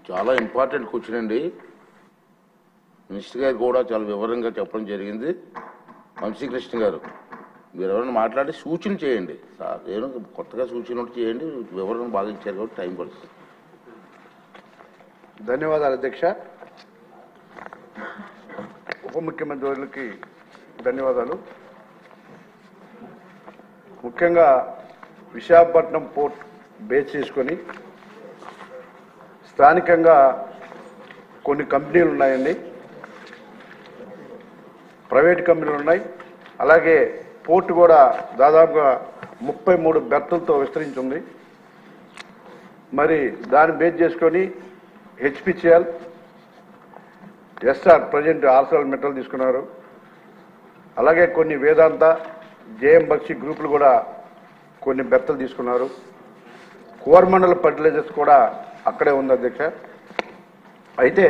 చాలా important question అండి minister గారు కూడా చాలా వివరంగా చెప్పడం జరిగింది వంశీకృష్ణ గారు మీరు ఎవరైనా మాట్లాడి సూచన చేయండి సార్ ఏదో కొత్తగా సూచన ఉంటే చేయండి వివరణ బాగా ఇచ్చారు కాబట్టి టైం పడుతుంది ధన్యవాదాలు అధ్యక్ష ఉప ముఖ్యమంత్రి వర్యులకి ధన్యవాదాలు ముఖ్యంగా విశాఖపట్నం పోర్ట్ బేస్ చేసుకొని స్థానికంగా కొన్ని కంపెనీలు ఉన్నాయండి ప్రైవేట్ కంపెనీలు ఉన్నాయి అలాగే పోర్ట్ కూడా దాదాపుగా ముప్పై మూడు బెర్తులతో విస్తరించి ఉంది మరి దాన్ని బేస్ చేసుకొని హెచ్పిసిఎల్ ఎస్ఆర్ ప్రజెంట్ ఆర్సల్ మెటల్ తీసుకున్నారు అలాగే కొన్ని వేదాంత జేఎం బక్షి గ్రూపులు కూడా కొన్ని బెత్తలు తీసుకున్నారు కోరమండల ఫర్టిలైజర్స్ కూడా అక్కడే ఉంది అధ్యక్ష అయితే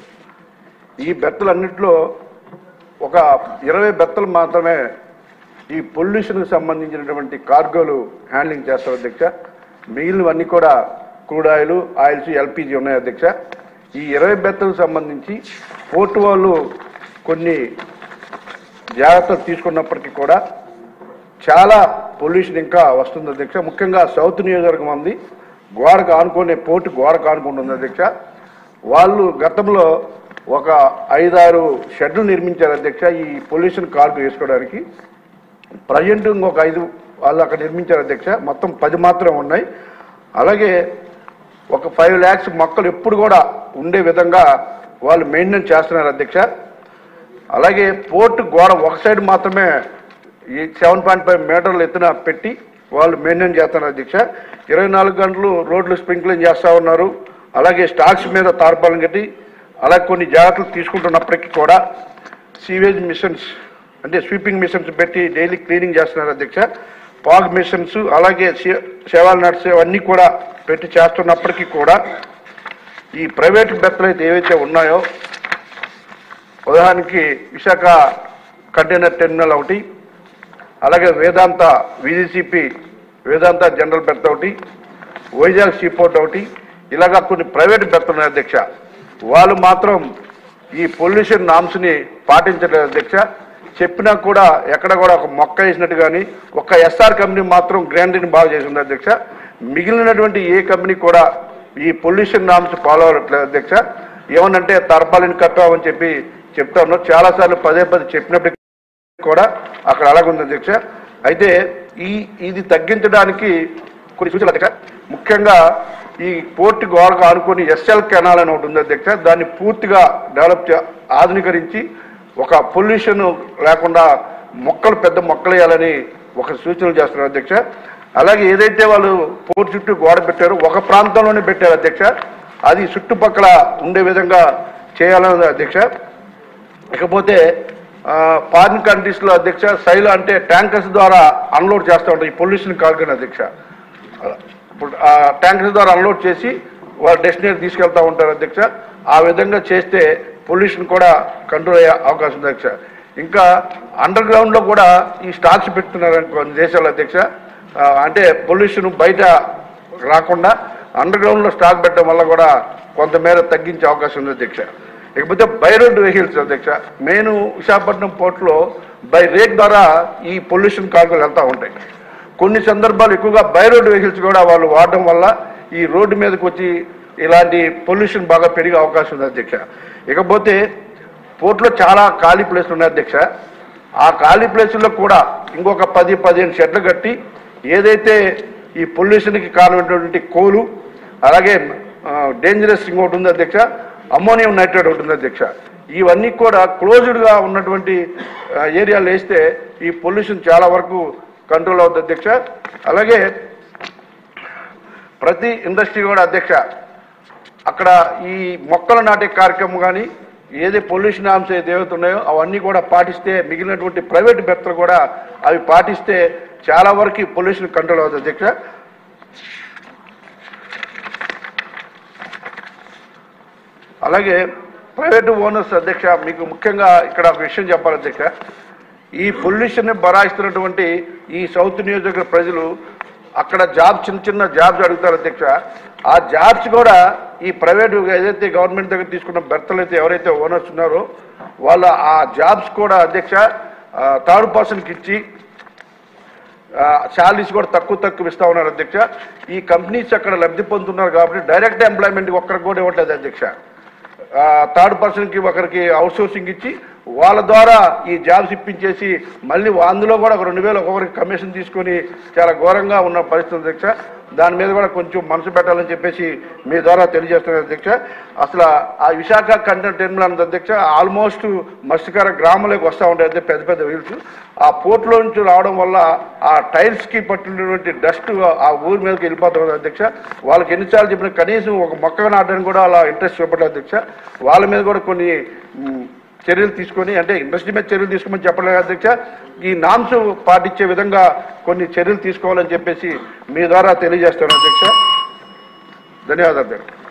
ఈ బెత్తలన్నింటిలో ఒక ఇరవై బెత్తలు మాత్రమే ఈ పొల్యూషన్కి సంబంధించినటువంటి కార్గోలు హ్యాండ్లింగ్ చేస్తారు అధ్యక్ష మిగిలినవన్నీ కూడా క్రూడ్ ఆయిల్ ఆయిల్స్ ఎల్పిజి ఉన్నాయి అధ్యక్ష ఈ ఇరవై బెత్తలకు సంబంధించి పోర్టు వాళ్ళు కొన్ని జాగ్రత్తలు తీసుకున్నప్పటికీ కూడా చాలా పొల్యూషన్ ఇంకా వస్తుంది అధ్యక్ష ముఖ్యంగా సౌత్ నియోజకవర్గం ఉంది గోడకు ఆనుకునే పోర్టు గోడకు ఆనుకుంటుంది అధ్యక్ష వాళ్ళు గతంలో ఒక ఐదారు షెడ్లు నిర్మించారు అధ్యక్ష ఈ పొల్యూషన్ కార్డు వేసుకోవడానికి ప్రజెంట్ ఇంకొక ఐదు వాళ్ళు అక్కడ నిర్మించారు అధ్యక్ష మొత్తం పది మాత్రం ఉన్నాయి అలాగే ఒక ఫైవ్ ల్యాక్స్ మొక్కలు ఎప్పుడు కూడా ఉండే విధంగా వాళ్ళు మెయింటెనెన్స్ చేస్తున్నారు అధ్యక్ష అలాగే పోర్టు గోడ ఒక సైడ్ మాత్రమే ఈ సెవెన్ పాయింట్ ఫైవ్ మీటర్లు ఎత్తున పెట్టి వాళ్ళు మెయింటైన్ చేస్తున్నారు అధ్యక్ష ఇరవై నాలుగు గంటలు రోడ్లు స్ప్రింక్లింగ్ చేస్తూ ఉన్నారు అలాగే స్టాక్స్ మీద తార్పాలను కట్టి అలాగే కొన్ని జాగ్రత్తలు తీసుకుంటున్నప్పటికీ కూడా సీవేజ్ మిషన్స్ అంటే స్వీపింగ్ మిషన్స్ పెట్టి డైలీ క్లీనింగ్ చేస్తున్నారు అధ్యక్ష పాగ్ మిషన్స్ అలాగే సే- సేవలు నడిచే అవన్నీ కూడా పెట్టి చేస్తున్నప్పటికీ కూడా ఈ ప్రైవేట్ బెత్తలు అయితే ఏవైతే ఉన్నాయో ఉదాహరణకి విశాఖ కంటైనర్ టెర్మినల్ ఒకటి అలాగే వేదాంత విజిసిపి వేదాంత జనరల్ బెర్త్ ఒకటి వైజాగ్ సీపోర్ట్ ఒకటి ఇలాగా కొన్ని ప్రైవేట్ బెర్త్ ఉన్నాయి అధ్యక్ష వాళ్ళు మాత్రం ఈ పొల్యూషన్ నామ్స్ని పాటించలేదు అధ్యక్ష చెప్పినా కూడా ఎక్కడ కూడా ఒక మొక్క వేసినట్టు కానీ ఒక ఎస్ఆర్ కంపెనీ మాత్రం గ్రాండీని బాగా చేసింది అధ్యక్ష మిగిలినటువంటి ఏ కంపెనీ కూడా ఈ పొల్యూషన్ నామ్స్ ఫాలో అవ్వట్లేదు అధ్యక్ష ఏమనంటే తర్పాలిని కట్టామని చెప్పి చెప్తా ఉన్నాం చాలాసార్లు పదే పదే చెప్పినప్పటికీ కూడా అక్కడ అలాగుంది అధ్యక్ష అయితే ఈ ఇది తగ్గించడానికి కొన్ని సూచనలు అధ్యక్ష ముఖ్యంగా ఈ పోర్టు గోడకు ఆనుకొని ఎస్ఎల్ కెనాల్ అని ఒకటి ఉంది అధ్యక్ష దాన్ని పూర్తిగా డెవలప్ చే ఆధునీకరించి ఒక పొల్యూషన్ లేకుండా మొక్కలు పెద్ద మొక్కలు వేయాలని ఒక సూచనలు చేస్తున్నారు అధ్యక్ష అలాగే ఏదైతే వాళ్ళు పోర్టు చుట్టూ గోడ పెట్టారో ఒక ప్రాంతంలోనే పెట్టారు అధ్యక్ష అది చుట్టుపక్కల ఉండే విధంగా చేయాలని అధ్యక్ష ఇకపోతే ఫారిన్ కంట్రీస్ లో అధ్యక్ష శైలు అంటే ట్యాంకర్స్ ద్వారా అన్లోడ్ చేస్తూ ఉంటారు ఈ పొల్యూషన్ కార్గన్ అధ్యక్ష అలా. ఇప్పుడు ఆ ట్యాంకర్స్ ద్వారా అన్లోడ్ చేసి వాళ్ళ డెస్టినేషన్ తీసుకెళ్తా ఉంటారు అధ్యక్ష ఆ విధంగా చేస్తే పొల్యూషన్ కూడా కంట్రోల్ అయ్యే అవకాశం ఉంది అధ్యక్ష ఇంకా అండర్ గ్రౌండ్ లో కూడా ఈ స్టాక్స్ పెడుతున్నారు కొన్ని దేశాల అధ్యక్ష ఆ, అంటే పొల్యూషన్ బయట రాకుండా అండర్ గ్రౌండ్ లో స్టాక్ పెట్టడం వల్ల కూడా కొంతమేర తగ్గించే అవకాశం ఉంది అధ్యక్ష ఇకపోతే బై రోడ్ వెహికల్స్ అధ్యక్ష మెయిన్ విశాఖపట్నం పోర్టులో బై రేట్ ద్వారా ఈ పొల్యూషన్ కార్గోలు వెళ్తూ ఉంటాయి కొన్ని సందర్భాలు ఎక్కువగా బై రోడ్ వెహికల్స్ కూడా వాళ్ళు వాడడం వల్ల ఈ రోడ్డు మీదకి వచ్చి ఇలాంటి పొల్యూషన్ బాగా పెరిగే అవకాశం ఉంది అధ్యక్ష ఇకపోతే పోర్టులో చాలా ఖాళీ ప్లేస్లు ఉన్నాయి అధ్యక్ష ఆ ఖాళీ ప్లేసుల్లో కూడా ఇంకొక పది పదిహేను షెడ్లు కట్టి ఏదైతే ఈ పొల్యూషన్కి కారణమైనటువంటి కోలు అలాగే డేంజరస్ ఇంకోటి ఉంది అధ్యక్ష అమ్మోనియం నైట్రేట్ ఒకటి ఉంది అధ్యక్ష ఇవన్నీ కూడా క్లోజ్డ్గా ఉన్నటువంటి ఆ, ఏరియాలు వేస్తే ఈ పొల్యూషన్ చాలా వరకు కంట్రోల్ అవుతుంది అధ్యక్ష అలాగే ప్రతి ఇండస్ట్రీ కూడా అధ్యక్ష అక్కడ ఈ మొక్కలు నాటే కార్యక్రమం కానీ ఏది పొల్యూషన్ ఆమ్స్ ఏదైతే ఉన్నాయో అవన్నీ కూడా పాటిస్తే మిగిలినటువంటి ప్రైవేట్ బెత్తలు కూడా అవి పాటిస్తే చాలా వరకు పొల్యూషన్ కంట్రోల్ అవుతుంది అధ్యక్ష అలాగే ప్రైవేట్ ఓనర్స్ అధ్యక్ష మీకు ముఖ్యంగా ఇక్కడ ఒక విషయం చెప్పాలి అధ్యక్ష ఈ పొల్యూషన్ బరాయిస్తున్నటువంటి ఈ సౌత్ నియోజకవర్గ ప్రజలు అక్కడ జాబ్ చిన్న చిన్న జాబ్స్ అడుగుతారు అధ్యక్ష ఆ జాబ్స్ కూడా ఈ ప్రైవేట్ ఏదైతే గవర్నమెంట్ దగ్గర తీసుకున్న బెర్తలు అయితే ఎవరైతే ఓనర్స్ ఉన్నారో వాళ్ళ ఆ జాబ్స్ కూడా అధ్యక్ష థర్డ్ పర్సన్కి ఇచ్చి శాలరీస్ కూడా తక్కువ తక్కువ ఇస్తా ఉన్నారు అధ్యక్ష ఈ కంపెనీస్ అక్కడ లబ్ధి పొందుతున్నారు కాబట్టి డైరెక్ట్ ఎంప్లాయ్మెంట్ ఒక్కరికి కూడా ఇవ్వట్లేదు అధ్యక్ష థర్డ్ పర్సన్కి ఒకరికి అవుట్సోర్సింగ్ ఇచ్చి వాళ్ళ ద్వారా ఈ జాబ్స్ ఇప్పించేసి మళ్ళీ అందులో కూడా ఒక రెండు వేలు ఒక్కొక్కరికి కమిషన్ తీసుకొని చాలా ఘోరంగా ఉన్న పరిస్థితి అధ్యక్ష దాని మీద కూడా కొంచెం మనసు పెట్టాలని చెప్పేసి మీ ద్వారా తెలియజేస్తున్నారు అధ్యక్ష అసలు ఆ విశాఖ కంటెంట్ టెర్మినల్ అన్నది అధ్యక్ష ఆల్మోస్ట్ మత్స్యకార గ్రామంలోకి వస్తూ ఉంటాయి అదే పెద్ద పెద్ద వీల్స్ ఆ పోర్ట్లో నుంచి రావడం వల్ల ఆ టైల్స్కి పట్టినటువంటి డస్ట్ ఆ ఊరి మీదకి వెళ్ళిపోతుంది అధ్యక్ష వాళ్ళకి ఎన్నిసార్లు చెప్పిన కనీసం ఒక మొక్క నాటడానికి కూడా అలా ఇంట్రెస్ట్ చూపట్లేదు అధ్యక్ష వాళ్ళ మీద కూడా కొన్ని మ్, చర్యలు తీసుకొని అంటే ఇండస్ట్రీ మీద చర్యలు తీసుకోమని చెప్పలేదు అధ్యక్ష ఈ నామ్స్ పాటించే విధంగా కొన్ని చర్యలు తీసుకోవాలని చెప్పేసి మీ ద్వారా తెలియజేస్తాను అధ్యక్ష ధన్యవాదాలు అధ్యక్ష